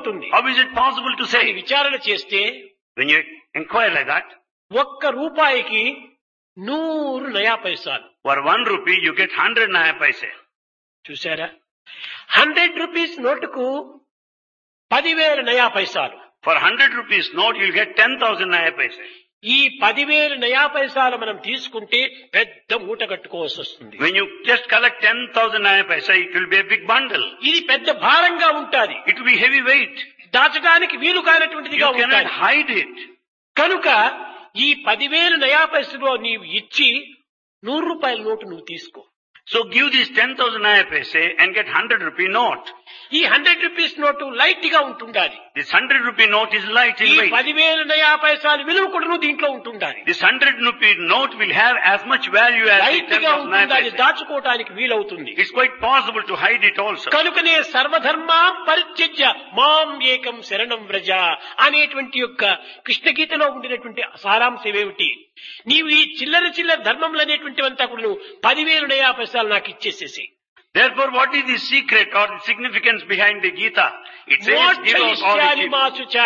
సాధ్యమవుతుంది How is it possible to అని say? విచారణ చేస్తే When you inquire like that, ఒక్క రూపాయికి నూరు నయా పైసాలు for one rupee you get hundred naya paise. చూసారా హండ్రెడ్ రూపీస్ నోటుకు పదివేల నయా పైసాలు For hundred rupees note you'll get ten thousand naya paise. ఈ పదివేల నయా పైసాలు మనం తీసుకుంటే పెద్ద మూట కట్టుకోవాల్సి వస్తుంది When you just collect ten thousand naya paise, it will be a big bundle. ఇది పెద్ద భారంగా ఉంటాది It will be heavy weight. దాచడానికి వీలు కానటువంటిదిగా You cannot ఉంటాది hide it. కనుక ఈ పదివేల నయా పైసలో నీవు ఇచ్చి నూరు రూపాయల నోటు నువ్వు తీసుకో So give this ten thousand naya paise and get hundred rupee note. ఈ హండ్రెడ్ రూపీస్ నోటు లైట్ గా ఉంటుండాలి This hundred rupee note is light ఈ in weight. పదివేల నయా పైసలు విలువ కూడా దీంట్లో ఉంటుండాలి This hundred rupee note will have as much value as the light ten గా thousand naya ఉంటుండాలి paise. దాచుకోవటానికి వీలవుతుంది It's quite possible to hide it also. కనుకనే సర్వధర్మాం పరిత్యజ్య మాం ఏకం శరణం వ్రజ అనేటువంటి యొక్క కృష్ణ గీతలో ఉండినటువంటి సారాంశం ఏమిటి నీవు ఈ చిల్లర చిల్లర ధర్మములు అనేటువంటివంతా కూడా నువ్వు పదివేలు నయా పైసలు నాకు ఇచ్చేసేసి Therefore, what is the secret or the significance behind the Gita? It says, give out all మోక్షయిష్యామి the మాసుచ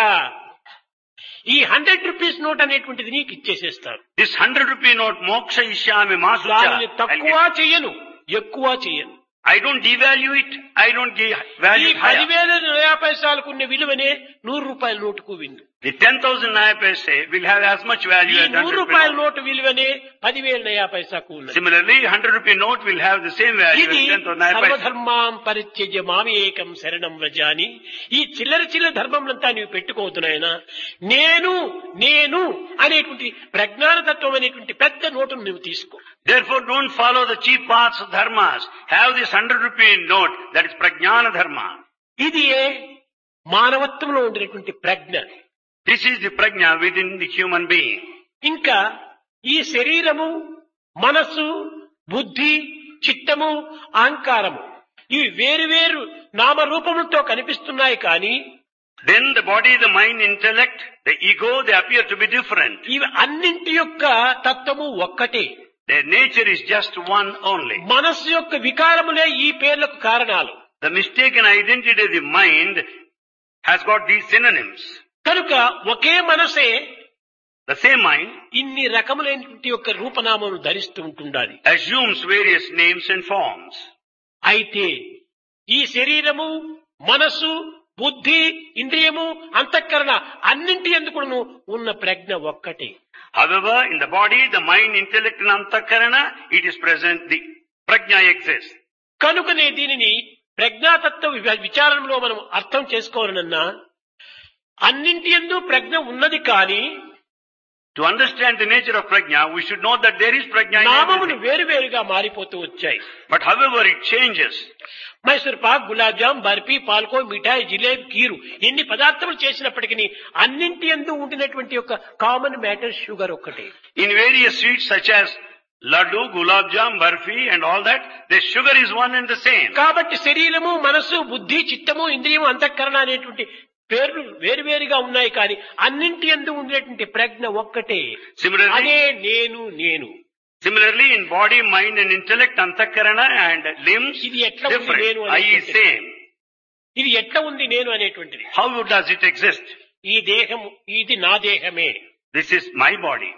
ఈ హండ్రెడ్ రూపీస్ నోట్ అనేటువంటిది నీకు ఇచ్చేసేస్తాను This hundred rupee note, moksha ishyami masucha. దానిని I'll తక్కువ get- చెయ్యను ఎక్కువ చెయ్యను I don't devalue it. I don't give ఈ value it higher. పదివేల నయా పైసలకు ఉన్న విలువనే నూరు రూపాయల నోటుకు విందు The ten thousand naya paise will have as much ఈ value as నూరు hundred రూపాయల rupee note. నోటు విలువనే పదివేల నయా పైసాకు ఉన్నది Similarly, hundred rupee note will have the same value ఇది as ten thousand naya paise. సర్వధర్మాం పరిత్యజ్య మామి ఏకం శరణం వ్రజ అని ఈ చిల్లర చిల్లర ధర్మములంతా నీవు పెట్టుకోవద్దునాయన నేను నేను అనేటువంటి ప్రజ్ఞాన తత్వం అనేటువంటి పెద్ద నోటును నువ్వు తీసుకో Therefore, don't follow the cheap paths of dharmas. Have this hundred rupee note that is prajnana dharma. ఇది మానవత్వంలో ఉండినటువంటి ప్రజ్ఞ This is the prajna within the human being. ఇంకా ఈ శరీరము మనస్సు బుద్ధి చిత్తము అహంకారము ఇవి వేరు వేరు నామరూపములతో కనిపిస్తున్నాయి కానీ Then the body, the mind, intellect, the ego, they appear to be different. ఇవి అన్నింటి యొక్క తత్వము ఒక్కటే Their nature is just one only. మనస్సు యొక్క వికారములే ఈ పేర్లకు కారణాలు The mistaken identity of the mind has got these synonyms. కనుక ఒకే మనసే The same mind ఇన్ని రకములైనటువంటి యొక్క రూపనామను ధరిస్తూ ఉంటుండాలి assumes various names and forms. అయితే ఈ శరీరము మనస్సు బుద్ధి ఇంద్రియము అంతఃకరణ అన్నింటి ఎందుకును ఉన్న ప్రజ్ఞ ఒక్కటే However, in the body, the mind, intellect and antakarana, it is present, the prajna exists. కనుకనే దీనిని ప్రజ్ఞాతత్వ వి- విచారణలో మనం అర్థం చేసుకోవాలన్నా అన్నింటి ఎందు ప్రజ్ఞ ఉన్నది కానీ To understand the nature of prajna, we should know that there is prajna in నామములు everything. వేరువేరుగా మారిపోతూ వచ్చాయి But however, it changes. Mysore pak gulab jam barfi పాల్కో మిఠాయి జిలేబీ కీరు ఎన్ని పదార్థములు చేసినప్పటికీ అన్నింటి ఎందు ఉండినటువంటి యొక్క కామన్ మ్యాటర్ షుగర్ ఒక్కటే In various sweets such as laddu, gulab jam, barfi and all that, the sugar is one and the same. కాబట్టి శరీరము మనస్సు బుద్ధి చిత్తము ఇంద్రియము అంతఃకరణ అనేటువంటి పేర్లు వేరువేరుగా ఉన్నాయి కానీ అన్నింటి ఎందు ఉండేటువంటి ప్రజ్ఞ ఒక్కటే Similarly, అదే నేను నేను similarly in body, mind and intellect, antakarana and limbs, ఇది ఎట్లా ఉంది different. నేను I is అనేటువంటిది. same. ఇది ఎట్లా ఉంది నేను అనేటువంటిది How does it exist? ఈ దేహము ఇది నా దేహమే This is my body.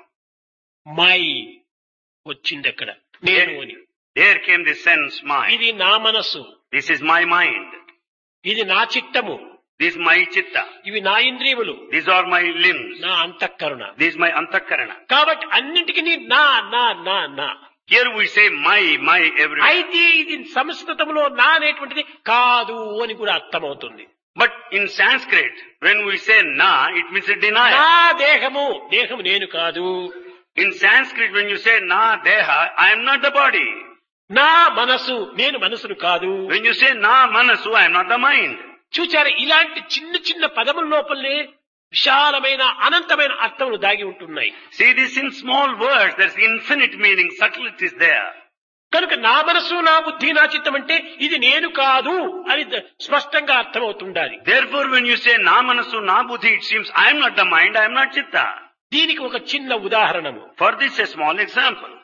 మై వచ్చింది అక్కడ నేను అని There came the sense mind. ఇది నా మనస్సు This is my mind. ఇది నా చిత్తము This is my chitta. ఇవి నా ఇంద్రియములు These are my limbs. నా అంతఃకరణ This is my antakarana. కాబట్టి అన్నింటికి నా నా నా నా Here we say my, my everywhere. అయితే ఇది సంస్కృతంలో నా అనేటువంటిది కాదు అని కూడా అర్థమవుతుంది But in Sanskrit, when we say na, it means a denial. నా దేహము దేహము నేను కాదు In Sanskrit, when you say na deha, I am not the body. నా మనసు నేను మనసును కాదు When you say na manasu, I am not the mind. చూచారు ఇలాంటి చిన్న చిన్న పదముల లోపలనే విశాలమైన అనంతమైన అర్థములు దాగి ఉంటున్నాయి See this in small words, there's infinite meaning, subtlety is there. కనుక నా మనసు నా బుద్ధి నా చిత్తం అంటే ఇది నేను కాదు అని ద- స్పష్టంగా అర్థమవుతుండాలి Therefore, when you say na manasu, na buddhi, it seems I am not the mind, I am not chitta. దీనికి ఒక చిన్న ఉదాహరణము For this, a small example.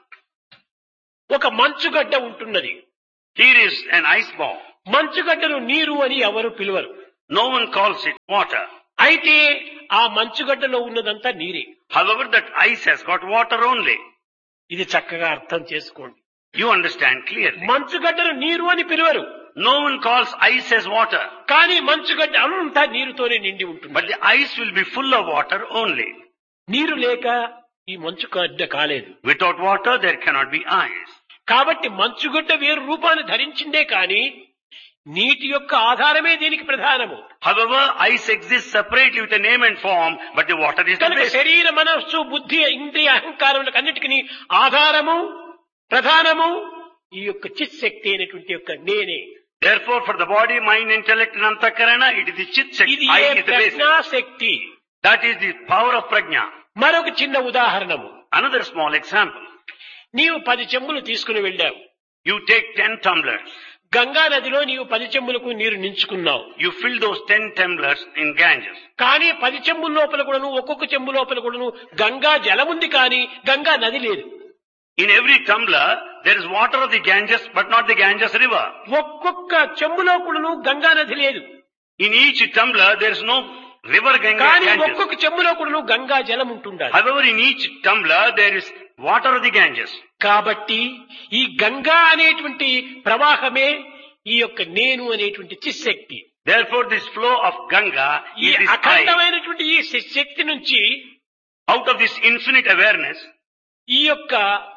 ఒక మంచుగడ్డ ఉంటున్నది Here is an ice ball. మంచుగడ్డను నీరు అని ఎవరు పిలువరు No one calls it water. అయితే ఆ మంచుగడ్డలో ఉన్నదంతా నీరే However, that ice has got water only. ఇది చక్కగా అర్థం చేసుకోండి You understand clearly. మంచుగడ్డను నీరు అని పిలువరు No one calls ice as water. కానీ మంచుగడ్డ అంతా నీరుతోనే నిండి ఉంటుంది But the ice will be full of water only. నీరు లేక ఈ మంచుగడ్డ కాలేదు Without water, there cannot be ice. కాబట్టి మంచుగడ్డ వేరు రూపాన్ని ధరించిందే కానీ నీటి యొక్క ఆధారమే దీనికి ప్రధానము However, ice exists separately with a name and form, but the water is the కనుక base. శరీర మనస్సు బుద్ధి ఇంద్రియ అహంకారములకు అన్నిటికీ ఆధారము ప్రధానము ఈ యొక్క చిత్శక్తి అయినటువంటి యొక్క నేనే Therefore, for the body, mind, intellect, and antakarana, it is the chit shakti. ఇది I A is the base. ప్రజ్ఞాశక్తి That is the power of prajna. మరొక చిన్న ఉదాహరణము Another small example. నీవు పది చెంబులు తీసుకుని వెళ్ళావు You take ten tumblers. Ganga నదిలో నీవు పది చెంబులకు నీరు నించుకున్నావు You fill those ten tumblers in Ganges. కానీ పది చెంబుల లోపల కూడాను ఒక్కొక్క చెంబు లోపల కూడాను గంగా జలముంది కానీ గంగా నది లేదు In every tumbler, there is water of the Ganges, but not the Ganges river. ఒక్కొక్క చెంబులో కూడాను గంగా నది లేదు In each tumbler, there is no river Ganga కానీ Ganges. ఒక్కొక్క చెంబులో కూడాను గంగా జలం ఉంటుండాలి However, in each tumbler, there is water of the Ganges. కాబట్టి ఈ గంగా అనేటువంటి ప్రవాహమే ఈ యొక్క నేను అనేటువంటి చిశక్తి Therefore, this flow of Ganga ఈ is this I. అఖండమైనటువంటి ఈ శక్తి నుంచి Out of this infinite awareness, ఈ యొక్క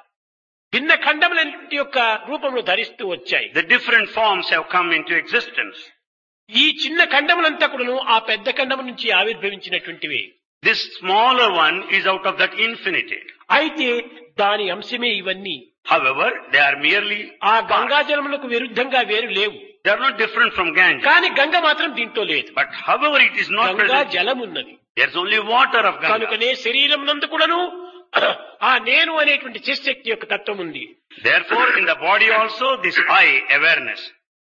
భిన్న ఖండములైనటువంటి యొక్క రూపంలో ధరిస్తూ వచ్చాయి the different forms have come into existence. ఈ చిన్న ఖండములంతా కూడాను ఆ పెద్ద ఖండము నుంచి ఆవిర్భవించినటువంటివి This smaller one is out of that infinity. అయితే దాని అంశమే ఇవన్నీ However, they are merely ఆ parts. గంగాజలములకు విరుద్ధంగా వేరు లేవు They are not different from Ganges. కానీ గంగ మాత్రం దీంట్లో లేదు But however, it is not Ganga present. జలం ఉన్నది There's only water of Ganga. కనుకనే శరీరం నందు కూడాను ఆ నేను అనేటువంటి చిశక్తి యొక్క తత్వం ఉంది Therefore, in the body also, this I, awareness.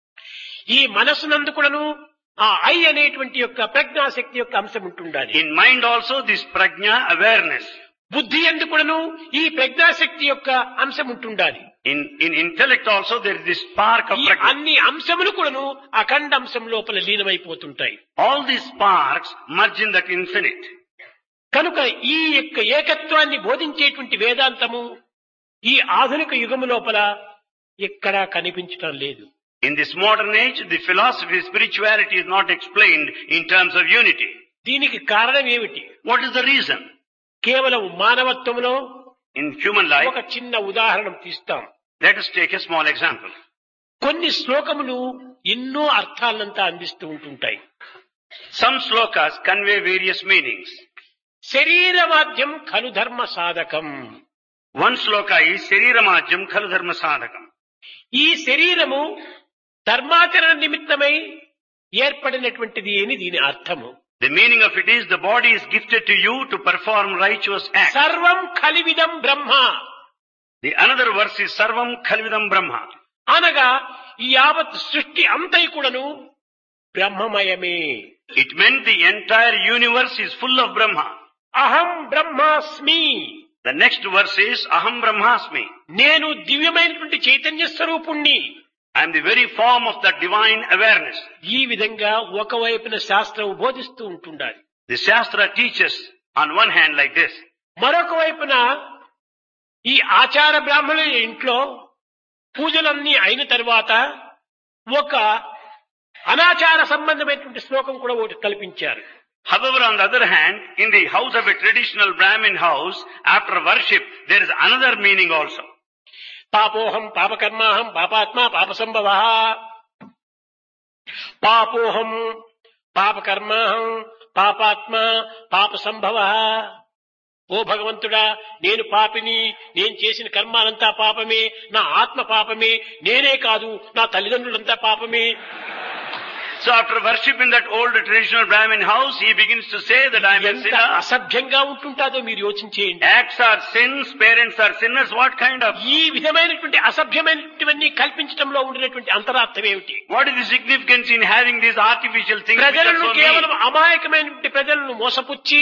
ఈ మనస్సు నందు కూడాను ఆ ఐ అనేటువంటి యొక్క ప్రజ్ఞాశక్తి యొక్క అంశం ఉంటుండాలి In mind also, this prajna, awareness. బుద్ధి ఎందు కూడాను ఈ ప్రజ్ఞాశక్తి యొక్క అంశం ఉంటుండాలి In, in intellect also, there is this spark of ఈ prajna. అన్ని అంశములు కూడాను అఖండ అంశం లోపల లీనమైపోతుంటాయి All these sparks merge in that infinite. కనుక ఈ యొక్క ఏకత్వాన్ని బోధించేటువంటి వేదాంతము ఈ ఆధునిక యుగము లోపల ఎక్కడా కనిపించటం లేదు In this modern age, the philosophy, spirituality is not explained in terms of unity. దీనికి కారణం ఏమిటి What is the reason? కేవలం మానవత్వంలో In human life, ఒక చిన్న ఉదాహరణ తీస్తాం let us take a small example. కొన్ని శ్లోకములు ఎన్నో అర్థాలంతా అందిస్తూ ఉంటుంటాయి Some slokas convey various meanings. శరీరవాద్యం ఖలు ధర్మ సాధకం One sloka is Shariramajyam Khalu Dharma Sadhakam. ఈ శరీరము ధర్మాచరణ నిమిత్తమై ఏర్పడినటువంటిది అని దీని అర్థము The meaning of it is the body is gifted to you to perform righteous acts. సర్వం కలివిదం బ్రహ్మ The another verse is Sarvam Khalvidam Brahma. అనగా ఈ యావత్ సృష్టి అంతై కూడాను బ్రహ్మమయమే It meant the entire universe is full of Brahma. అహం బ్రహ్మాస్మి The next verse is Aham Brahmasmi. నేను దివ్యమైనటువంటి Chaitanya స్వరూపుణ్ణి I am the very form of that divine awareness. ఈ విధంగా ఒకవైపున శాస్త్రం బోధిస్తూ ఉంటుండాలి The Shastra teaches on one hand like this. మరొక వైపున ఈ ఆచార బ్రాహ్మణుల ఇంట్లో పూజలన్నీ అయిన తర్వాత ఒక అనాచార సంబంధమైనటువంటి శ్లోకం కూడా ఒకటి కల్పించారు However, on the other hand, in the house of a traditional Brahmin house, after worship, there is another meaning also. పాపోహం పాపకర్మాహం పాపాత్మ పాప సంభవ పాపోహం పాపకర్మాహం పాపాత్మ పాప సంభవ ఓ భగవంతుడా నేను పాపిని నేను చేసిన కర్మాలంతా పాపమే నా ఆత్మ పాపమే నేనే కాదు నా తల్లిదండ్రులంతా పాపమే So after worship in that old traditional Brahmin house, he begins to say that I am a ఎంత sinner. అసభ్యంగా ఉంటుంటాదో మీరు యోచించేయండి Acts are sins, parents are sinners. What kind of? ఈ విధమైనటువంటి అసభ్యమైనటువంటివన్నీ కల్పించడంలో ఉండినటువంటి అంతరార్థం ఏమిటి What is the significance in having these artificial things? which are ప్రజలను so కేవలం mean? అమాయకమైనటువంటి ప్రజలను మోసపుచ్చి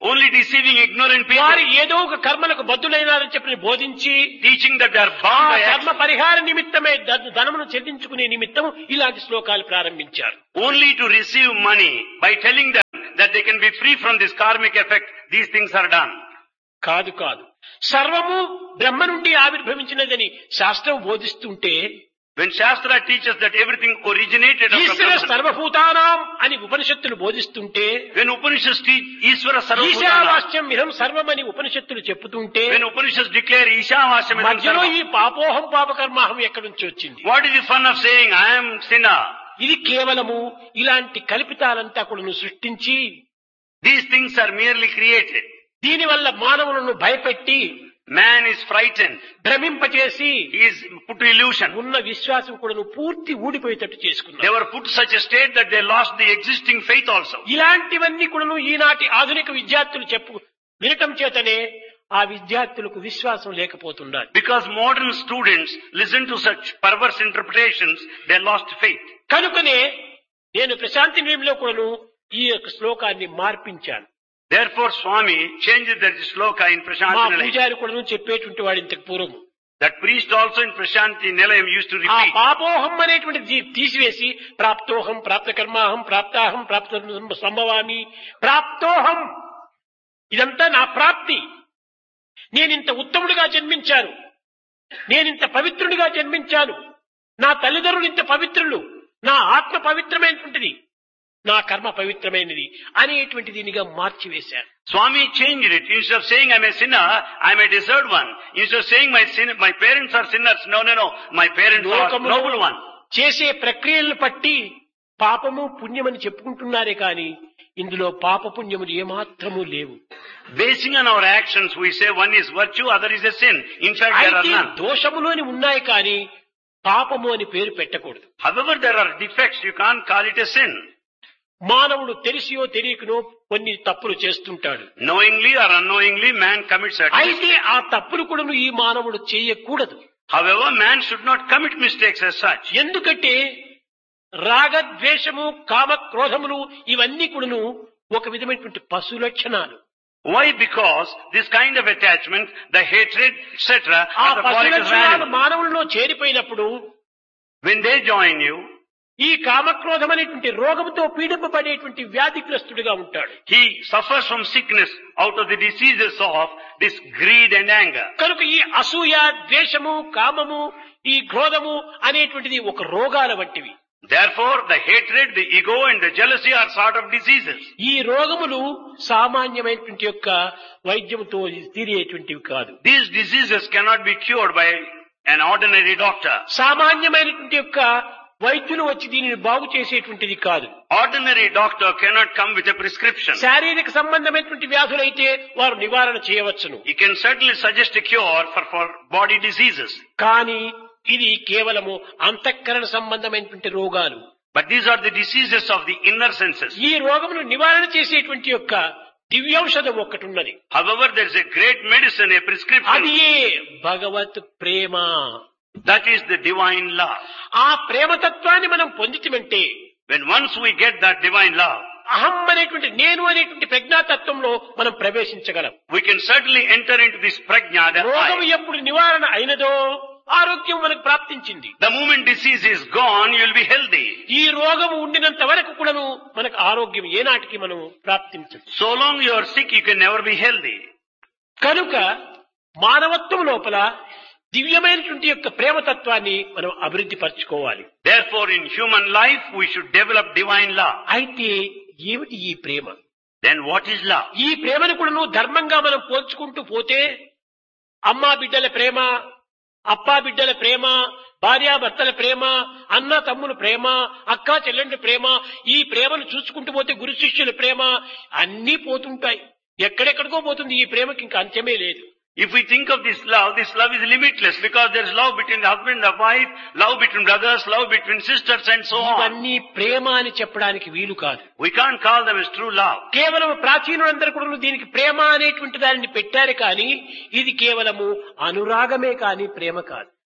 only deceiving ignorant వారు people, ఏదో ఒక కర్మలకు బద్దులైనారని చెప్పి బోధించి teaching that they are ఆ bound by కర్మ action, పరిహార నిమిత్తమే ధ- ధనమును చెల్లించుకునే నిమిత్తం ఇలాంటి శ్లోకాలు ప్రారంభించారు only to receive money by telling them that they can be free from this karmic effect, these things are done. కాదు కాదు సర్వము బ్రహ్మ నుండి ఆవిర్భవించినదని శాస్త్రం బోధిస్తుంటే When Shastra teaches that everything originated from Eshwara Brahman, సర్వభూతానాం అని ఉపనిషత్తులు బోధిస్తుంటే when Upanishads teach Ishvara Sarvabhutana, ఈశావాస్యం మిహం సర్వమని ఉపనిషత్తులు చెప్తుంటే when Upanishads declare Ishavasya Midam మధ్యలో Sarvam, ఈ పాపోహం పాపకర్మాహం ఎక్కడి నుంచి వచ్చింది what is the fun of saying, I am sinner? ఇది కేవలము ఇలాంటి కల్పితాలంతా కూడా సృష్టించి These things are merely created. దీనివల్ల మానవులను భయపెట్టి Man is frightened. భ్రమింపచేసి He is put to illusion. ఉన్న విశ్వాసం కూడా పూర్తి ఊడిపోయేటట్టు They చేసుకున్నారు were put to such a state that they lost the existing faith also. ఇలాంటివన్నీ కూడాను ఈనాటి ఆధునిక విద్యార్థులు చెప్పు వినటం చేతనే ఆ విద్యార్థులకు విశ్వాసం లేకపోతున్నారు Because modern students listen to such perverse interpretations, they lost faith. కనుకనే నేను ప్రశాంతి నిలయంలో కూడాను ఈ యొక్క శ్లోకాన్ని మార్పించాను Therefore, Swami changed that shloka in మా Prashanti Nilayam. పూజారి కూడాను చెప్పేటువంటి వాడు ఇంతకు పూర్వం That priest also in Prashanti Nilayam used to ఆ repeat. పాపోహం అనేటువంటి తీ- తీసివేసి ప్రాప్తోహం ప్రాప్త కర్మాహం ప్రాప్తాహం ప్రాప్త సంభవామి ప్రాప్తోహం ఇదంతా నా ప్రాప్తి నేనింత ఉత్తముడిగా జన్మించాను నేనింత పవిత్రుడిగా జన్మించాను నా తల్లిదండ్రులు ఇంత పవిత్రులు నా ఆత్మ పవిత్రమైనటువంటిది నా కర్మ పవిత్రమైనది అనేటువంటి దీనిగా మార్చివేశారు Swami changed it. Instead of saying I'm a sinner, I'm a deserved one. Instead of saying my sin, my parents are sinners, no, no, no, my parents are లోకములో noble one. చేసే ప్రక్రియలను బట్టి పాపము పుణ్యమని చెప్పుకుంటున్నారే కాని ఇందులో పాప పుణ్యములు ఏమాత్రము లేవు Basing on our actions, we say one is virtue, other is a sin. In fact, there are అయితే none. దోషములోని ఉన్నాయి కాని పాపము అని పేరు పెట్టకూడదు However, there are defects, you can't call it a sin. మానవుడు తెలిసియో తెలియకనో కొన్ని తప్పులు చేస్తుంటాడు Knowingly or unknowingly, man commits certain అయితే ఆ తప్పులు కూడా ఈ మానవుడు చేయకూడదు However, man should not commit mistakes as such. ఎందుకంటే రాగ ద్వేషము కామ క్రోధములు ఇవన్నీ కూడాను ఒక విధమైనటువంటి పశు లక్షణాలు Why? Because this kind of attachment, the hatred, etc., ఆ are the పశు qualities of లక్షణాలు animal. మానవుల్లో చేరిపోయినప్పుడు When they join you, ఈ కామక్రోధం అనేటువంటి రోగంతో పీడింపబడేటువంటి వ్యాధిగ్రస్తుడిగా ఉంటాడు he suffers from sickness out of the diseases of this greed and anger. కనుక ఈ అసూయ ద్వేషము కామము ఈ క్రోధము అనేటువంటిది ఒక రోగాల వంటివి Therefore, the hatred, the ego and the jealousy are sort of diseases. ఈ రోగములు సామాన్యమైనటువంటి యొక్క వైద్యముతో తీరేటువంటివి కాదు These diseases cannot be cured by an ordinary doctor. సామాన్యమైనటువంటి యొక్క వైద్యులు వచ్చి దీనిని బాగు చేసేటువంటిది కాదు Ordinary doctor cannot come with a prescription. శారీరక సంబంధమైనటువంటి వ్యాధులైతే వారు నివారణ చేయవచ్చును He can certainly suggest a cure for, for body diseases. కానీ ఇది కేవలము అంతఃకరణ సంబంధమైనటువంటి రోగాలు But these are the diseases of the inner senses. ఈ రోగమును నివారణ చేసేటువంటి యొక్క దివ్యౌషధం ఒకటి ఉన్నది However, there is a great medicine, a prescription. అది భగవత్ ప్రేమ That is the divine love. ఆ ప్రేమతత్వాన్ని మనం పొందితమంటే When once we get that divine love, అహం అనేటువంటి నేను అనేటువంటి ప్రజ్ఞాతత్వంలో మనం ప్రవేశించగలం we can certainly enter into this prajna, the రోగం I. ఎప్పుడు నివారణ అయినదో ఆరోగ్యం మనకు ప్రాప్తించింది The moment disease is gone, you will be healthy. ఈ రోగం ఉండినంత వరకు కూడాను మనకు ఆరోగ్యం ఏనాటికి మనం ప్రాప్తించదు So long you are sick, you can never be healthy. కనుక మానవత్వం లోపల దివ్యమైనటువంటి యొక్క ప్రేమతత్వాన్ని మనం అభివృద్ధి పరచుకోవాలి Therefore, in human life, we should develop divine love. అయితే ఏమిటి ఈ ప్రేమ Then what is love? ఈ ప్రేమను కూడాను ధర్మంగా మనం పోల్చుకుంటూ పోతే అమ్మా బిడ్డల ప్రేమ అప్పా బిడ్డల ప్రేమ భార్యాభర్తల ప్రేమ అన్న తమ్ముల ప్రేమ అక్క చెల్లెండ్ల ప్రేమ ఈ ప్రేమను చూసుకుంటూ పోతే గురు శిష్యుల ప్రేమ అన్నీ పోతుంటాయి ఎక్కడెక్కడికో పోతుంది ఈ ప్రేమకి ఇంకా అంత్యమే లేదు If we think of this love, this love is limitless because there is love between the husband and the wife, love between brothers, love between sisters and so on. ఇవన్నీ ప్రేమ అని చెప్పడానికి వీలు కాదు We can't call them as true love. కేవలం ప్రాచీనులందరూ కూడా దీనికి ప్రేమ అనేటువంటి దానిని పెట్టారు కానీ ఇది కేవలము అనురాగమే కానీ ప్రేమ కాదు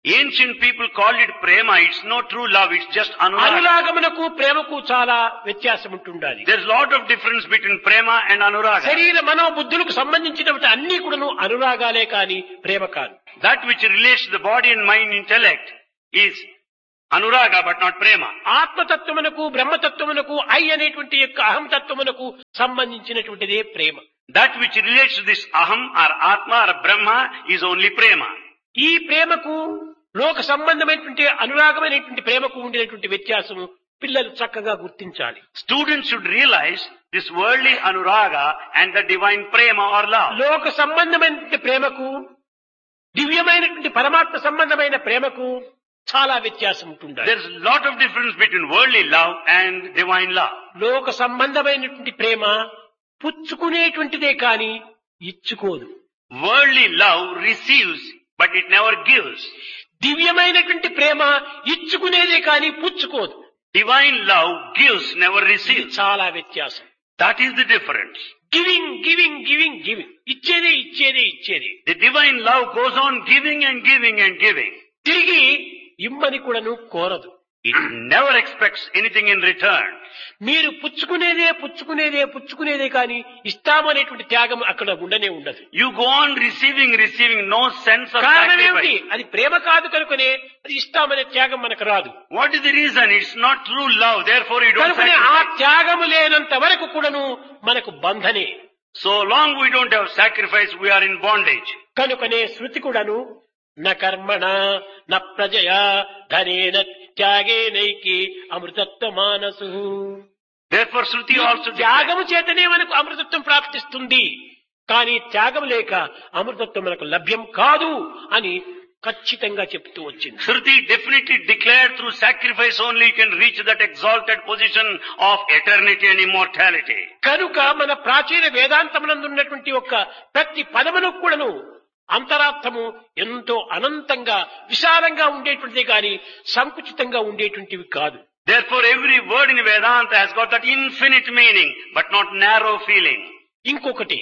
Ancient people called it prema. It's no true love. It's just anuraga. అనురాగమునకు ప్రేమకు చాలా వ్యత్యాసం ఉంటుండాలి There's a lot of difference between prema and anuraga. శరీర మనోబుద్ధులకు సంబంధించినటువంటి అన్ని కూడాను అనురాగాలే కాని ప్రేమ కాదు That which relates to the body and mind intellect is anuraga but not prema. ఆత్మతత్వమునకు బ్రహ్మతత్వమునకు ఐ అనేటువంటి యొక్క అహంతత్వమునకు సంబంధించినటువంటిదే ప్రేమ That which relates to this aham or atma or brahma is only prema. ఈ ప్రేమకు లోక సంబంధమైనటువంటి అనురాగమైనటువంటి ప్రేమకు ఉండేటువంటి వ్యత్యాసము పిల్లలు చక్కగా గుర్తించాలి Students should realize this worldly anuraga and the divine prema or love. లోక సంబంధమైనటువంటి ప్రేమకు దివ్యమైనటువంటి పరమాత్మ సంబంధమైన ప్రేమకు చాలా వ్యత్యాసం ఉంటుండాలి There's a lot of difference between worldly love and divine love. లోక సంబంధమైనటువంటి ప్రేమ పుచ్చుకునేటువంటిదే కాని ఇచ్చుకోదు Worldly love receives, but it never gives. దివ్యమైనటువంటి ప్రేమ ఇచ్చుకునేదే కాని పుచ్చుకోదు Divine love gives, never ఇది receives. చాలా వ్యత్యాసం That is the difference. Giving giving giving giving ఇచ్చేదే ఇచ్చేదే ఇచ్చేదే The divine love goes on giving and giving and giving. తిరిగి ఇమ్మని కూడాను కోరదు It never expects anything in return. మీరు పుచ్చుకునేదే పుచ్చుకునేదే పుచ్చుకునేదే కాని ఇస్తామనేటువంటి త్యాగం అక్కడ ఉండనే ఉండదు You go on receiving, receiving, no sense of కారణం ఏమిటి sacrifice. అది ప్రేమ కాదు కనుకనే అది ఇస్తామనే త్యాగం మనకు రాదు What is the reason? It's not true love, therefore you don't కనుకనే ఆ sacrifice. త్యాగము లేనంత వరకు కూడాను మనకు బంధనే So long we don't have sacrifice, we are in bondage. కనుకనే శృతి కూడాను న కర్మణ న ప్రజయా ధనేన త్యాగేనైకి అమృతత్వ మానసు Therefore Shruti also declares, త్యాగము చేతనే మనకు అమృతత్వం ప్రాప్తిస్తుంది కానీ త్యాగం లేక అమృతత్వం మనకు లభ్యం కాదు అని ఖచ్చితంగా చెప్తూ వచ్చింది Shruti definitely declared through sacrifice only you can reach that exalted position of eternity and immortality. కనుక మన ప్రాచీన వేదాంతమునందు ఉన్నటువంటి ఒక ప్రతి పదమును కూడాను అంతరార్థము ఎంతో అనంతంగా విశాలంగా ఉండేటువంటిది కానీ సంకుచితంగా ఉండేటువంటివి కాదు Therefore every word in Vedanta has got that infinite meaning, but not narrow feeling. ఇంకొకటి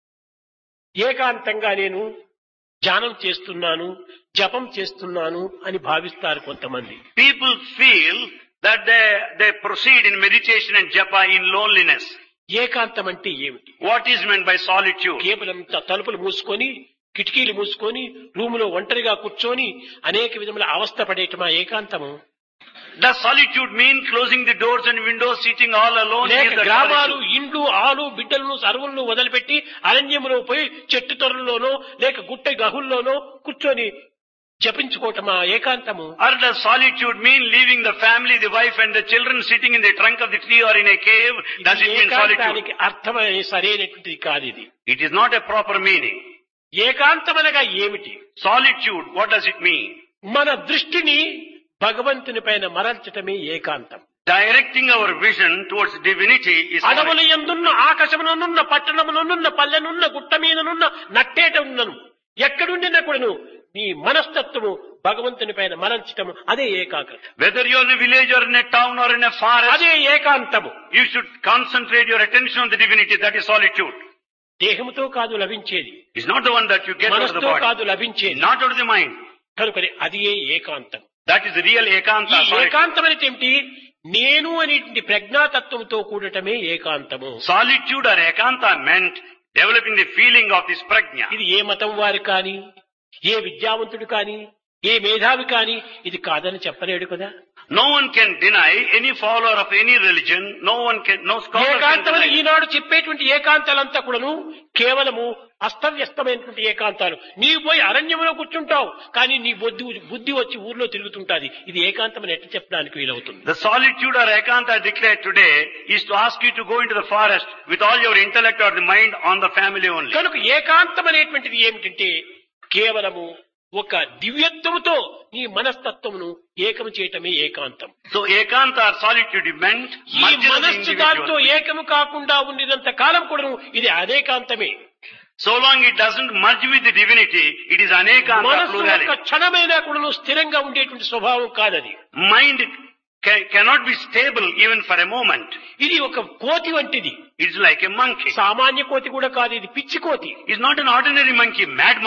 ఏకాంతంగా నేను ధ్యానం చేస్తున్నాను జపం చేస్తున్నాను అని భావిస్తారు కొంతమంది People feel that they, they proceed in meditation and japa in loneliness. ఏకాంతం అంటే ఏమిటి What is meant by solitude? కేవలం త- తలుపులు మూసుకొని కిటికీలు మూసుకొని రూములో ఒంటరిగా కూర్చొని అనేక విధముల అవస్థ పడేయటమా ఏకాంతము Does solitude mean closing the doors and windows, sitting all alone? లేక Is that గ్రామాలు solitude? ఇండ్లు ఆలు బిడ్డలను సర్వులను వదిలిపెట్టి అరణ్యములో పోయి చెట్టు తొరల్లోనో లేక గుట్ట గహుల్లోనో కూర్చొని జపించుకోవటమా ఏకాంతము Or does solitude mean leaving the family, the wife and the children sitting in the trunk of the tree or in a cave? Does it mean solitude? ఏకాంతానికి అర్థమైన సరైనటువంటిది కాదు ఇది It is not a proper meaning. ఏకాంతమనగా ఏమిటి Solitude, what does it mean? మన దృష్టిని భగవంతుని పైన మరల్చటమే ఏకాంతం Directing our vision towards divinity is అడవుల solitude. ఎందున్న ఆకాశముననున్న పట్టణముననున్న పల్లెనున్న గుట్ట మీదనున్న నట్టేట ఉన్నను ఎక్కడుండినా కూడాను నీ మనస్తత్వము భగవంతుని పైన మరల్చటము అదే ఏకాగ్రత Whether you're in a village or in a town or in a forest, అదే ఏకాంతము you should concentrate your attention on the divinity. That is solitude. దేహముతో కాదు లభించేది It's not the one that you get out of the మనసుతో body. కాదు లభించేది Not out of the mind. కనుకని అది ఏ ఏకాంతం That is the real ఈ ekanta. solitude. ఏకాంతం అనేది ఏమిటి నేను అనేటువంటి ప్రజ్ఞాతత్వంతో కూడటమే ఏకాంతము Solitude or ekanta meant developing the feeling of this prajna. ఇది ఏ మతం వారు కాని ఏ విద్యావంతుడు కాని ఏ మేధావి కాని ఇది కాదని చెప్పలేడు కదా No one can deny any follower of any religion. No one can, no scholar can ఏకాంతమని deny. ఈనాడు చెప్పేటువంటి ఏకాంతాలంతా కూడాను కేవలము అస్తవ్యస్తమైనటువంటి ఏకాంతాలు నీవు పోయి అరణ్యంలో కూర్చుంటావు కానీ నీ బుద్ధి బుద్ధి వచ్చి ఊర్లో తిరుగుతుంటాది ఇది ఏకాంతమని ఎట్లా చెప్పడానికి వీలవుతుంది The solitude or ekanta declared today is to ask you to go into the forest with all your intellect or the mind on the family only. కనుక ఏకాంతం అనేటువంటిది ఏమిటంటే కేవలము ఒక దివ్యత్వముతో నీ మనస్తత్వమును ఏకము చేయటమే ఏకాంతం So ekanta or solitude meant ఈ merger of the మనస్సు దాంతో individual. ఏకము కాకుండా ఉండినంత కాలం కూడా ఇది అనేకాంతమే So long it doesn't merge with the divinity, it is anekanta మనస్సు plurality. ఒక్క క్షణమైనా కూడా స్థిరంగా ఉండేటువంటి స్వభావం కాదది Mind ca- cannot be stable even for a moment. ఇది ఒక కోతి వంటిది It's like a monkey. సామాన్య కోతి కూడా కాదు ఇది పిచ్చి కోతి It's not an ordinary monkey, mad monkey.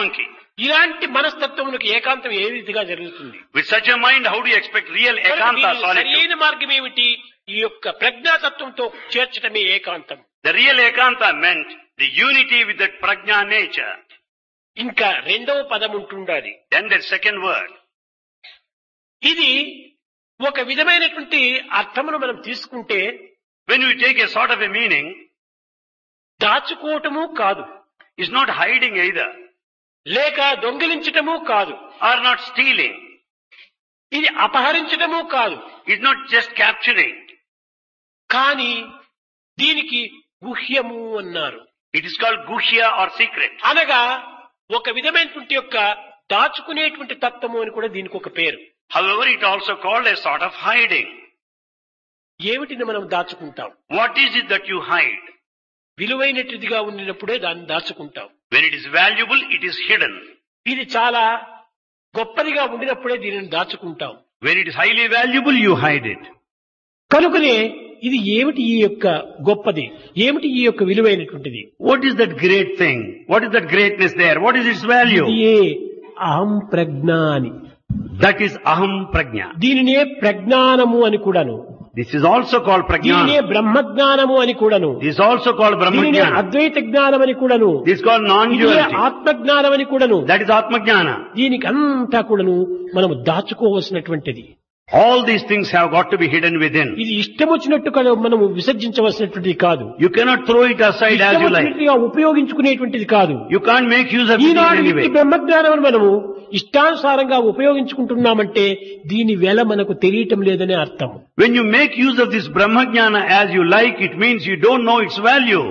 ఇలాంటి మనస్తత్వములకు ఏకాంతం ఏ విధిగా జరుగుతుంది With such a mind, how do you expect real కనుక ekanta వీరు solitude? సరైన మార్గం ఏమిటి ఈ యొక్క ప్రజ్ఞాతత్వంతో చేర్చడమే ఏకాంతం The real ekanta meant the unity with that prajna nature. ఇంకా రెండవ పదం ఉంటుండాలి Then the second word. ఇది ఒక విధమైనటువంటి అర్థమును మనం తీసుకుంటే When we take a sort of a meaning, దాచుకోవటము కాదు it's not hiding either, లేక దొంగిలించటము కాదు or not stealing, ఇది అపహరించటము కాదు it's not just capturing. కానీ దీనికి గుహ్యము అన్నారు It is called guhya or secret. అనగా ఒక విధమైనటువంటి యొక్క దాచుకునేటువంటి తత్వము అని కూడా దీనికి ఒక పేరు However, it also called a sort of hiding. ఏమిటిని మనం దాచుకుంటాం What is it that you hide? విలువైనటువంటిదిగా ఉండినప్పుడే దాన్ని దాచుకుంటాం When it is valuable, it is hidden. ఇది చాలా గొప్పదిగా ఉండినప్పుడే దీనిని దాచుకుంటాం When it is highly valuable, you hide it. కనుకనే ఇది ఏమిటి ఈ యొక్క గొప్పది ఏమిటి ఈ యొక్క విలువైనటువంటిది What is that great thing? What is that greatness there? What is its value? ఇది ఏ అహం ప్రజ్ఞ అని That is aham prajna. దీనినే ప్రజ్ఞానము అని కూడాను This is also called దీనినే prajna. బ్రహ్మజ్ఞానము అని కూడాను This is also called దీనినే brahmajnana. అద్వైత జ్ఞానం అని కూడాను This is called ఇదే non-duality. ఆత్మజ్ఞానం అని కూడాను That is atmajnana. దీనికి అంతా కూడాను మనము దాచుకోవలసినటువంటిది All these things have got to be hidden within. ఇది ఇష్టం వచ్చినట్టు కదా మనము విసర్జించవలసినటువంటిది కాదు You cannot throw it aside as ఇష్టం you like. వచ్చినట్టుగా ఉపయోగించుకునేటువంటిది కాదు You can't make use of it in Eenadu any ఇట్టి way. బ్రహ్మజ్ఞానం మనము ఇష్టానుసారంగా ఉపయోగించుకుంటున్నామంటే దీని వెల మనకు తెలియటం లేదనే అర్థం When you make use of this brahmajnana as you like, it means you don't know its value.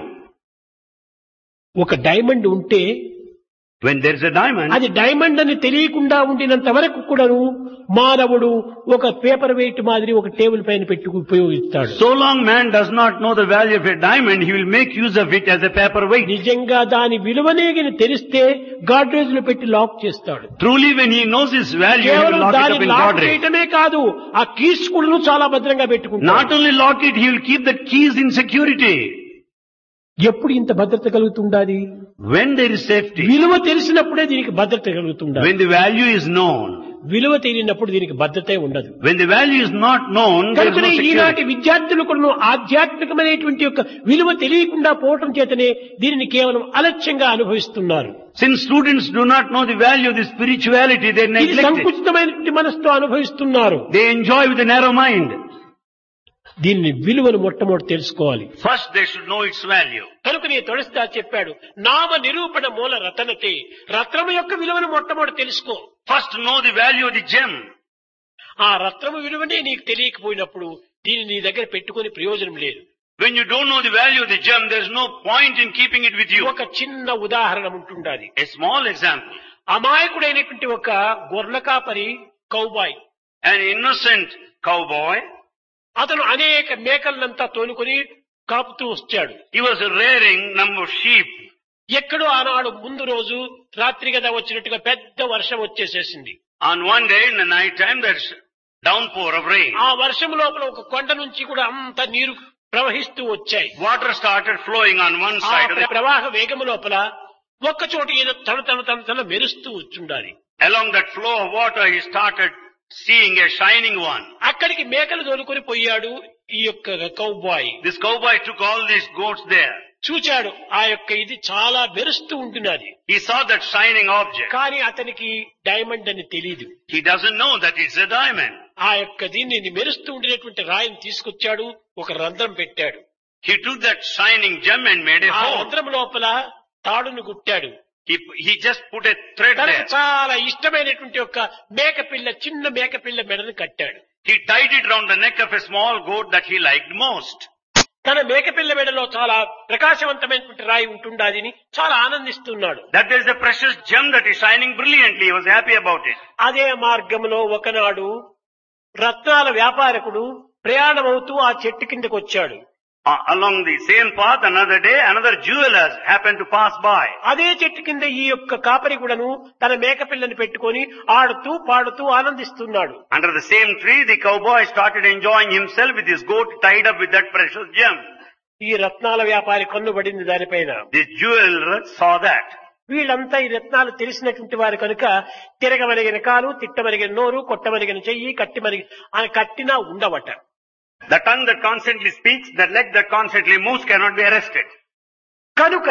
ఒక డైమండ్ ఉంటే When there is a diamond, అది డైమండ్ అని తెలియకుండా ఉండినంత వరకు కూడాను మానవుడు ఒక పేపర్ వెయిట్ మాదిరి ఒక టేబుల్ పైన పెట్టి ఉపయోగిస్తాడు so long man does not know the value of a diamond, he will make use of it as a paperweight. నిజంగా దాని విలువనేగిని తెలిస్తే గాడ్రేజ్ లో పెట్టి లాక్ చేస్తాడు Truly, when he knows its value, he will కేవలం lock it దాన్ని up in lock Godrej. చేయటమే కాదు ఆ కీస్ కూడా చాలా భద్రంగా పెట్టుకుంటాడు Not only lock it, he will keep the keys in security. ఎప్పుడు ఇంత భద్రత కలుగుతుండాలి When there is safety, విలువ తెలిసినప్పుడే దీనికి భద్రత కలుగుతుండాలి when the value is known, విలువ తెలియనప్పుడు దీనికి భద్రతే ఉండదు when the value is not known, there is కనుకనే no ఈనాటి security. విద్యార్థులు కూడా ఆధ్యాత్మికమైనటువంటి యొక్క విలువ తెలియకుండా పోవటం చేతనే దీనిని కేవలం అలక్ష్యంగా అనుభవిస్తున్నారు Since students do not know the value of the spirituality, they ఇది neglect it. సంకుచితమైనటువంటి మనసుతో అనుభవిస్తున్నారు They enjoy with a narrow mind. దీన్ని విలువను మొట్టమొదటి తెలుసుకోవాలి First, they should know its value. కనుకనే తొలస్తా చెప్పాడు నామ నిరూపణ మూల రతనతే రత్నము యొక్క విలువను మొట్టమొదటి తెలుసుకో First, know the value of the gem. ఆ రత్నము విలువనే నీకు తెలియకపోయినప్పుడు దీన్ని నీ దగ్గర పెట్టుకొని ప్రయోజనం లేదు When you don't know the value of the gem, there's no point in keeping it with you. ఒక చిన్న ఉదాహరణ ఉంటుండాలి A small example. అమాయకుడైనటువంటి ఒక గొర్రెల కాపరి కౌబాయ్ An innocent cowboy, అతను అనేక మేకలనంతా తోలుకొని కాపుతూ వచ్చాడు he was rearing number of sheep. ఎక్కడో ఆనాడు ముందు రోజు రాత్రి కదా వచ్చినట్టుగా పెద్ద వర్షం వచ్చేసేసింది On one day in the night time, there's downpour of rain. ఆ వర్షం లోపల ఒక కొండ నుంచి కూడా అంత నీరు ప్రవహిస్తూ వచ్చాయి Water started flowing on one ఆ side of the ప్రవాహ వేగము లోపల ఒక్క చోట ఏదో తన తన తన తన మెరుస్తూ వచ్చుండాలి Along that flow of water, he started seeing a shining one. అక్కడికి మేకలు తోలుకొని పోయాడు ఈ యొక్క cowboy This cowboy took all these goats there. చూచాడు ఆ యొక్క ఇది చాలా మెరుస్తూ ఉంటున్నది He saw that shining object. కానీ అతనికి డైమండ్ అని తెలియదు He doesn't know that it's a diamond. ఆ యొక్క దీన్ని మెరుస్తూ ఉండినటువంటి రాయిని తీసుకొచ్చాడు ఒక రంధ్రం పెట్టాడు He took that shining gem and made a ఆ hole. రంధ్రం లోపల తాడును గుట్టాడు He, he just put a thread తనకు there. చాలా ఇష్టమైనటువంటి ఒక మేకపిల్ల చిన్న మేకపిల్ల మెడను కట్టాడు He tied it round the neck of a small goat that he liked most. తన మేకపిల్ల మెడలో చాలా ప్రకాశవంతమైనటువంటి రాయి ఉంటుండాదని చాలా ఆనందిస్తున్నాడు That there is a precious gem that is shining brilliantly. He was happy about it. అదే మార్గంలో ఒకనాడు రత్నాల వ్యాపారకుడు ప్రయాణమవుతూ ఆ చెట్టు కిందకు వచ్చాడు Uh, along the same path, another day, another jewelers happened to pass by. అదే చెట్టు కింద ఈ యొక్క కాపరి కూడాను తన మేకపిల్లని పెట్టుకొని ఆడుతూ పాడుతూ ఆనందిస్తున్నాడు Under the same tree, the cowboy started enjoying himself with his goat tied up with that precious gem. ఈ రత్నాల వ్యాపారి కన్నుబడింది దానిపైన The jeweler saw that. వీళ్ళంతా ఈ రత్నాలు తెలిసినటువంటి వారు కనుక తిరగమరిగిన కాలు తిట్టమరిగిన నోరు కొట్టమరిగిన చెయ్యి కట్టిమరిగి అని కట్టినా ఉండవట The tongue that constantly speaks, the leg that constantly moves cannot be arrested. కనుక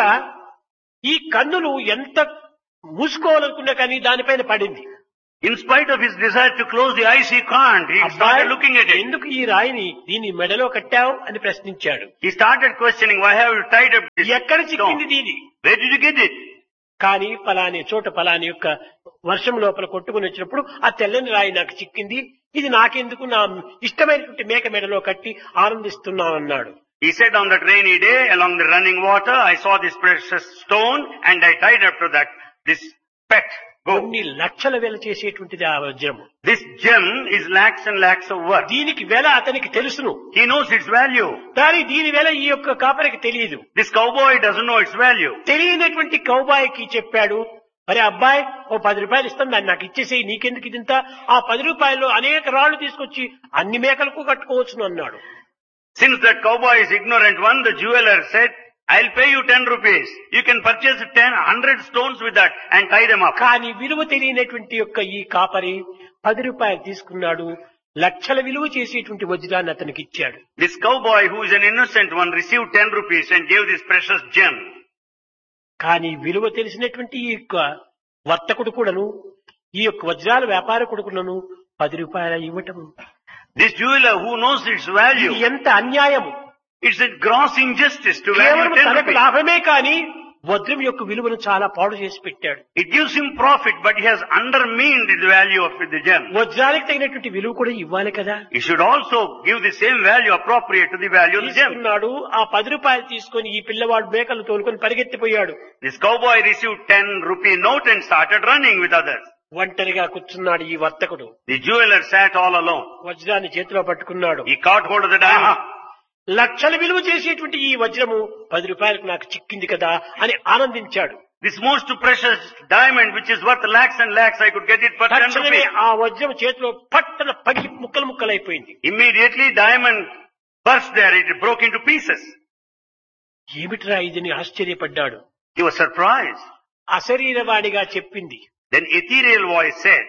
ఈ కన్నులు ఎంత మూసుకోవాలనుకున్నా కానీ దానిపైన పడింది In spite of his desire to close the eyes, he can't. He అబ్బాయి started looking at it. ఎందుకు ఈ రాయిని దీని మెడలో కట్టావు అని ప్రశ్నించాడు He started questioning, why have you tied up this ఎక్కడ చిక్కింది stone? దీని Where did you get it? కానీ ఫలాని చోట ఫలాని యొక్క వర్షం లోపల కొట్టుకుని వచ్చినప్పుడు ఆ తెల్లని రాయి నాకు చిక్కింది ఇది నాకెందుకు నా ఇష్టమైనటువంటి మేక మెడలో కట్టి ఆనందిస్తున్నానన్నాడు He said on that rainy day, along the running water, I saw this precious stone and I tied up to that, this pet goat. కొన్ని లక్షల వేల చేసేటువంటిది ఆ వజ్రము This gem is lakhs and lakhs of worth. దీనికి వెల అతనికి తెలుసును He knows its value. కానీ దీని వెల ఈ యొక్క కాపరికి తెలియదు This cowboy doesn't know its value. తెలియనటువంటి కౌబాయికి చెప్పాడు మరి అబ్బాయి ఓ పది రూపాయలు ఇస్తాను దాన్ని నాకు ఇచ్చేసేయి నీకెందుకు ఇదింత ఆ పది రూపాయలు అనేక రాళ్లు తీసుకొచ్చి అన్ని మేకలకు కట్టుకోవచ్చును అన్నాడు Since that cowboy is ignorant one, the jeweler said, I'll pay you ten rupees. You can purchase ten, hundred stones with that and tie them up. కానీ విలువ తెలియనటువంటి యొక్క ఈ కాపరి పది రూపాయలు తీసుకున్నాడు లక్షల విలువ చేసేటువంటి వజ్రాన్ని అతనికి ఇచ్చాడు This cowboy who is an innocent one received ten rupees and gave this precious gem. కానీ విలువ తెలిసినటువంటి ఈ యొక్క వర్తకుడు కూడాను ఈ యొక్క వజ్రాల వ్యాపారకుడు కూడాను పది రూపాయల ఇవ్వటం This jeweler who knows its ఇది value, ఎంత అన్యాయము it's a gross injustice to కేవలం value ten తనకు rupees. లాభమే కానీ వజ్రం యొక్క విలువను చాలా పాడు చేసి పెట్టాడు It gives him profit, but he has undermined the value of the gem. వజ్రానికి తగినటువంటి విలువ కూడా ఇవ్వాలి కదా He should also give the same value appropriate to the value of the gem. తీసుకున్నాడు ఆ పది రూపాయలు తీసుకొని ఈ పిల్లవాడు మేకలు తోలుకొని పరిగెత్తిపోయాడు This cowboy received ten rupee note and started running with others. ఒంటరిగా కూర్చున్నాడు ఈ వర్తకుడు The jeweler sat all alone. వజ్రాన్ని చేతిలో పట్టుకున్నాడు He caught hold of the diamond. లక్షల విలువ చేసేటువంటి ఈ వజ్రము పది రూపాయలకు నాకు చిక్కింది కదా అని ఆనందించాడు This most precious diamond which is worth lakhs and lakhs, I could get it for ten తక్షణమే rupees. ఆ వజ్రం చేతిలో పట్టన పగిలి ముక్కలు ముక్కలైపోయింది Immediately diamond burst there, it broke into pieces. ఏమిట్రా ఇదని ఆశ్చర్యపడ్డాడు He was surprised. అశరీరవాణిగా చెప్పింది Then ethereal voice said,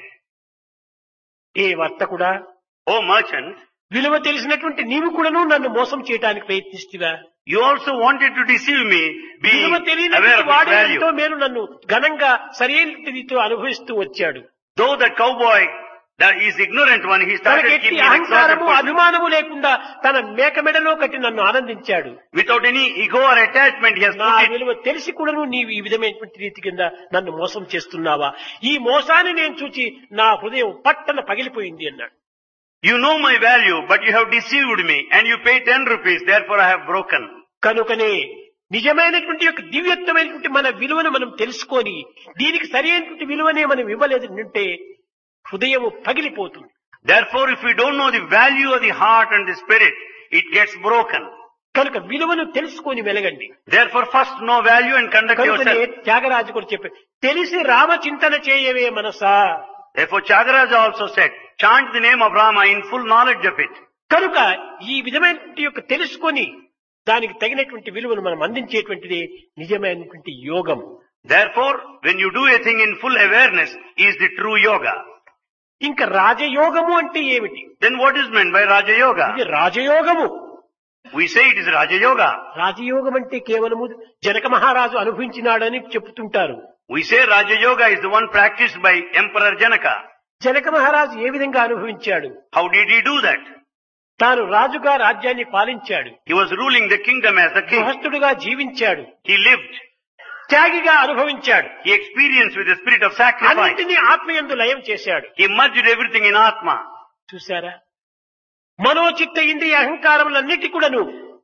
ఏ వర్తకుడా Oh merchant, విలువ తెలిసినటువంటి నీవు కూడాను నన్ను మోసం చేయడానికి ప్రయత్నిస్తువా you also wanted to deceive me, being విలువ aware తెలియనటువంటి of its వాడు value. ఎంతో మేలు నన్ను ఘనంగా సరైన రీతితో అనుభవిస్తూ వచ్చాడు Though the cowboy that is ignorant one, he started తనకెట్టి keeping an exalted అహంకారము position. అభిమానము లేకుండా తన మేక మెడలో కట్టి నన్ను ఆనందించాడు Without any ego or attachment, he has నా put it. విలువ తెలిసి కూడాను నీవు ఈ విధమైనటువంటి రీతి కింద నన్ను మోసం చేస్తున్నావా ఈ మోసాన్ని నేను చూచి నా హృదయం పట్టన పగిలిపోయింది అన్నాడు You know my value, but you have deceived me, and you pay ten rupees, therefore I have broken. కనుకనే నిజమైనటువంటి యొక్క దివ్యత్వమైనటువంటి మన విలువను మనం తెలుసుకొని దీనికి సరైనటువంటి విలువనే మనం ఇవ్వలేదు అంటే హృదయం పగిలిపోతుంది Therefore, if we don't know the value of the heart and the spirit, it gets broken. కనుక విలువను తెలుసుకొని వెలగండి Therefore, first know value and conduct కనుకనే yourself. త్యాగరాజు కూడా చెప్పారు తెలిసి రామచింతన చేయవే మనసా Therefore, Chagaraja also said, chant the name of Rama in full knowledge of it. కనుక ఈ విధమైనటువంటి యొక్క తెలుసుకొని దానికి తగినటువంటి విలువను మనం అందించేటువంటిది నిజమైనటువంటి యోగం Therefore, when you do a thing in full awareness, is the true yoga. ఇంకా రాజయోగము అంటే ఏమిటి Then what is meant by Raja Yoga? ఇది రాజయోగము We say it is Raja Yoga. రాజయోగం అంటే కేవలము జనక మహారాజు అనుభవించినాడని చెప్తుంటారు We say Raja Yoga is the one practiced by Emperor Janaka. Janaka మహారాజు ఏ విధంగా అనుభవించాడు How did he do that? తాను రాజుగా రాజ్యాన్ని పాలించాడు He was ruling the kingdom as the king. గృహస్థుడుగా జీవించాడు He lived. త్యాగిగా అనుభవించాడు He experienced with the spirit of sacrifice. అన్నింటినీ ఆత్మయందు లయం చేశాడు He merged everything in Atma. చూసారా మనోచిత్త ఇంద్రియ అహంకారములన్నిటి కూడాను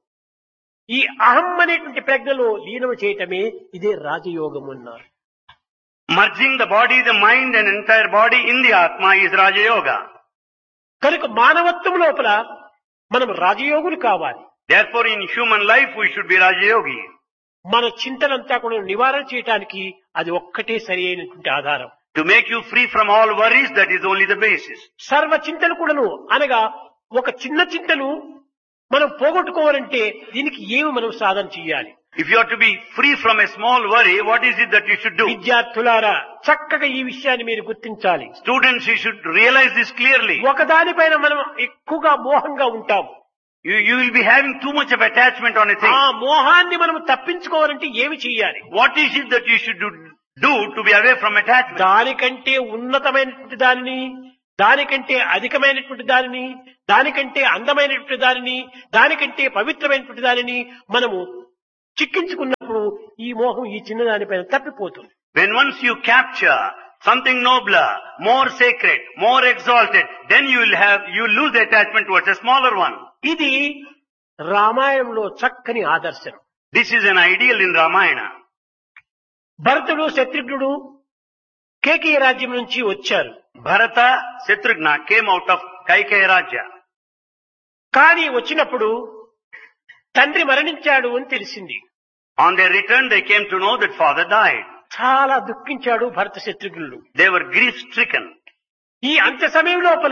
ఈ అహం అనేటువంటి ప్రజ్ఞలో లీనం చేయటమే ఇదే రాజయోగం అన్నారు Merging the body, the mind and entire body in the Atma is Raja Yoga. కనుక మానవత్వం లోపల మనం రాజయోగులు కావాలి Therefore in human life we should be Raja Yogi. మన చింతనంతా కూడా నివారణ చేయటానికి అది ఒక్కటే సరి అయినటువంటి ఆధారం To make you free from all worries, that is only the basis. సర్వ చింతలు కూడాను అనగా ఒక చిన్న చింతను మనం పోగొట్టుకోవాలంటే దీనికి ఏమి మనం సాధన చేయాలి If you are to be free from a small worry, what is it that you should do? విద్యార్థులారా చక్కగా ఈ విషయాన్ని మీరు గుర్తించాలి Students, you should realize this clearly. ఒకదానిపైన మనం ఎక్కువగా మోహంగా ఉంటాం You, you will be having too much of attachment on a ఆ thing. మోహాన్ని మనం తప్పించుకోవాలంటే ఏమి చెయ్యాలి What is it that you should do, do to be away from attachment? దానికంటే ఉన్నతమైనటువంటి దానిని దానికంటే అధికమైనటువంటి దానిని దానికంటే అందమైనటువంటి దానిని దానికంటే పవిత్రమైనటువంటి దానిని మనము చిక్కించుకున్నప్పుడు ఈ మోహం ఈ చిన్న దానిపైన తప్పిపోతుంది When once you capture something nobler, more sacred, more exalted, then you will have, you will lose the attachment towards a smaller one. ఇది రామాయణంలో చక్కని ఆదర్శం This is an ideal in Ramayana. భరతుడు శత్రుఘ్నుడు కేకీయ రాజ్యం నుంచి వచ్చారు Bharata, Shatrughna came out of Kaikeya Rajya. కానీ వచ్చినప్పుడు తండ్రి మరణించాడు అని తెలిసింది On their return, they came to know that father died. చాలా దుఃఖించాడు భరత శత్రుఘ్నుడు They were grief stricken. ఈ అంత్య సమయం లోపల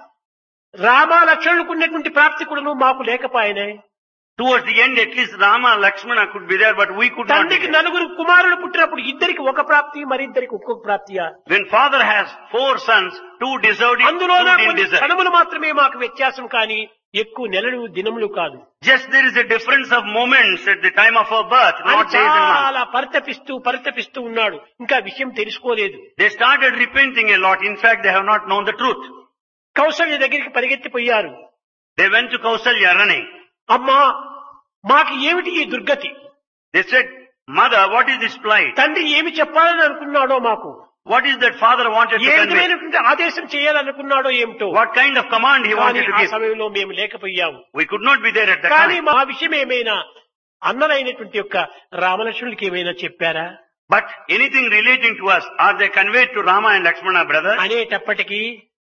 రామ లక్ష్మణులకు ఉన్నటువంటి ప్రాప్తి కూడాను మాకు లేకపోయినే Towards the end, at least Rama, Lakshmana could be there, but we could not be తండ్రికి there. నలుగురు కుమారులు పుట్టినప్పుడు ఇద్దరికి ఒక ప్రాప్తి మరిద్దరికి ఒక్కొక్క ప్రాప్తియా When father has four sons, two deserved it, అందులో two didn't కొన్ని deserve. క్షణములు మాత్రమే మాకు వ్యత్యాసం కానీ ఎక్కువ నెలలు దినములు కాదు Just there is a difference of moments at the time of our birth, అని not days and months. చాలా పరితపిస్తూ పరితపిస్తూ ఉన్నాడు ఇంకా విషయం తెలుసుకోలేదు They started repenting a lot. In fact, they have not known the truth. Kausalya దగ్గరికి పరిగెత్తిపోయారు They went to Kausalya running. అమ్మా మాకు ఏమిటి ఈ దుర్గతి They said, Mother, what is this plight? తండ్రి ఏమి చెప్పాలని అనుకున్నాడో మాకు What is that father wanted to A convey? విధమైనటువంటి ఆదేశం చేయాలనుకున్నాడో ఏమిటో What kind of command he కానీ wanted to ఆ give? సమయంలో మేము లేకపోయాము We could not be there at that కానీ time. మా విషయం ఏమైనా అన్నలైనటువంటి యొక్క రామలక్ష్మణులకి ఏమైనా చెప్పారా But anything relating to us, are they conveyed to Rama and Lakshmana, brother? అనేటప్పటికీ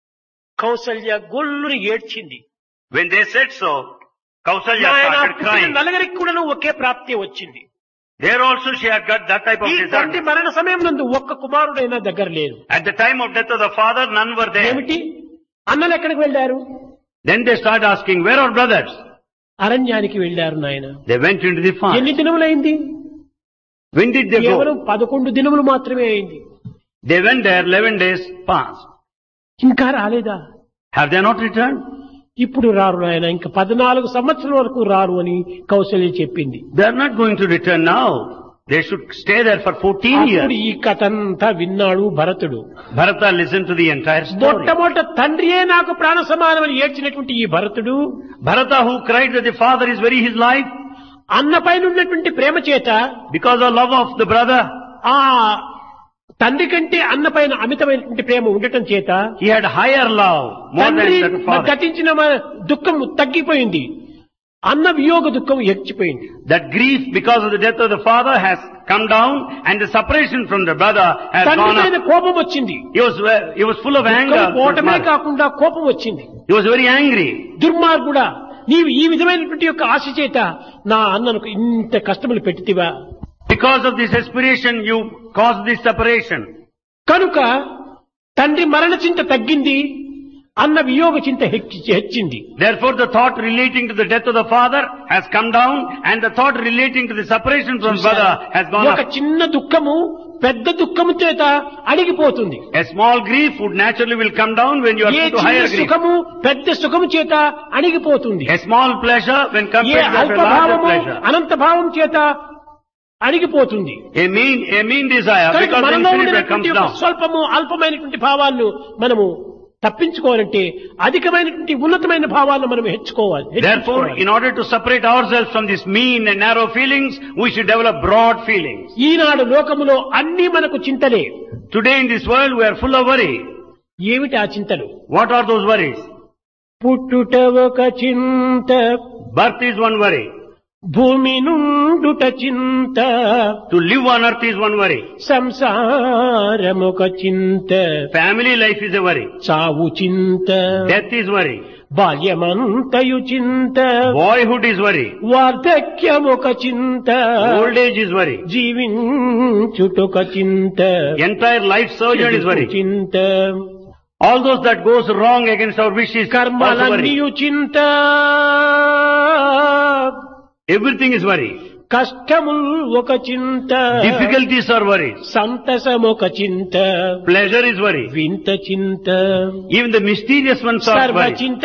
కౌసల్య గొల్లుని ఏడ్చింది When they said so, Kausalya నాయన started పుట్టిన crying. నలుగురికి కూడా ఒకే ప్రాప్తి వచ్చింది There also she had got that type of ఈ తండ్రి result. మరణ సమయం నందు ఒక్క కుమారుడైనా దగ్గర లేరు At the time of death of the father, none were there. ఏమిటి అన్నలు ఎక్కడికి వెళ్ళారు Then they start asking, where are brothers? అరణ్యానికి వెళ్ళారు నాయన They went into the farm. ఎన్ని దినములైంది When did they కేవలం go? పదకొండు దినములు మాత్రమే అయింది They went there, 11 days passed. ఇంకా రాలేదా Have they not returned? ఇప్పుడు రారు నాయన ఇంకా పద్నాలుగు సంవత్సరాల వరకు రారు అని కౌశల్య చెప్పింది They are not going to return now. They should stay there for 14 అప్పుడు years. ఈ కథ అంతా విన్నాడు భరతుడు Bharata listened to the entire story. మొట్టమొదట తండ్రియే నాకు ప్రాణ సమానమని ఏడ్చినటువంటి ఈ భరతుడు Bharata who cried that the father is very his life అన్న పైన ఉన్నటువంటి ప్రేమ చేత because of love of the brother. ఆ తండ్రి కంటే అన్న పైన అమితమైనటువంటి ప్రేమ ఉండటం చేత He had higher love more తండ్రి than that of father. గతించిన మ- దుఃఖం తగ్గిపోయింది అన్న వియోగ దుఃఖం ఎచ్చిపోయింది That grief because of the death of the father has come down and the separation from the brother has తండ్రి gone పైన up. కోపం వచ్చింది He was, ve- he was full of anger. దుఃఖం to his పోవటమే mother. కాకుండా కోపం వచ్చింది He was very angry. దుర్మార్గుడా నీవు ఈ విధమైనటువంటి యొక్క ఆశ చేత నా అన్నను ఇంత కష్టములు పెట్టితివా Because of this aspiration, you caused this separation. కనుక తండ్రి మరణ చింత తగ్గింది అన్న వియోగ చింత హెచ్చి- హెచ్చింది Therefore, the thought relating to the death of the father has come down, and the thought relating to the separation from brother has gone ఒక up. చిన్న దుఃఖము పెద్ద దుఃఖము చేత అడిగిపోతుంది A small grief would naturally will come down when you are A put to చిన్న higher grief. సుఖము పెద్ద సుఖము చేత అణిగిపోతుంది A small pleasure when A compared to a అల్ప larger భావము pleasure. అనంత భావం చేత అణిగిపోతుంది A mean, a mean desire కనుక because the మనలో infinite ఉండేటువంటి comes యొక్క down. స్వల్పము అల్పమైనటువంటి భావాలను మనము తప్పించుకోవాలంటే అధికమైనటువంటి ఉన్నతమైన భావాలను మనం హెచ్చుకోవాలి Therefore, హెచ్చించుకోవాలి. in order to separate ourselves from these mean and narrow feelings, we should develop broad feelings. ఈనాడు లోకములో అన్ని మనకు చింతలే Today in this world, we are full of worry. ఏమిటి ఆ చింతలు What are those worries? పుట్టుట ఒక చింత Birth is one worry. భూమి నుండుట చింత To live on earth is one worry. సంసారమొక చింత Family life is a worry. చావు చింత Death is worry. బాల్యమంతయు చింత Boyhood is worry. వార్ధక్యమొక చింత Old age is worry. జీవించుటొక చింత Entire life sojourn is worry. చింత All those that goes wrong against our wishes also worry. కర్మలన్నీయు చింత Everything is worry. కష్టముల్ ఒక చింత Difficulties are worries. సంతసమొక చింత Pleasure is worry. వింత చింత Even the mysterious ones are సర్వ worry. చింత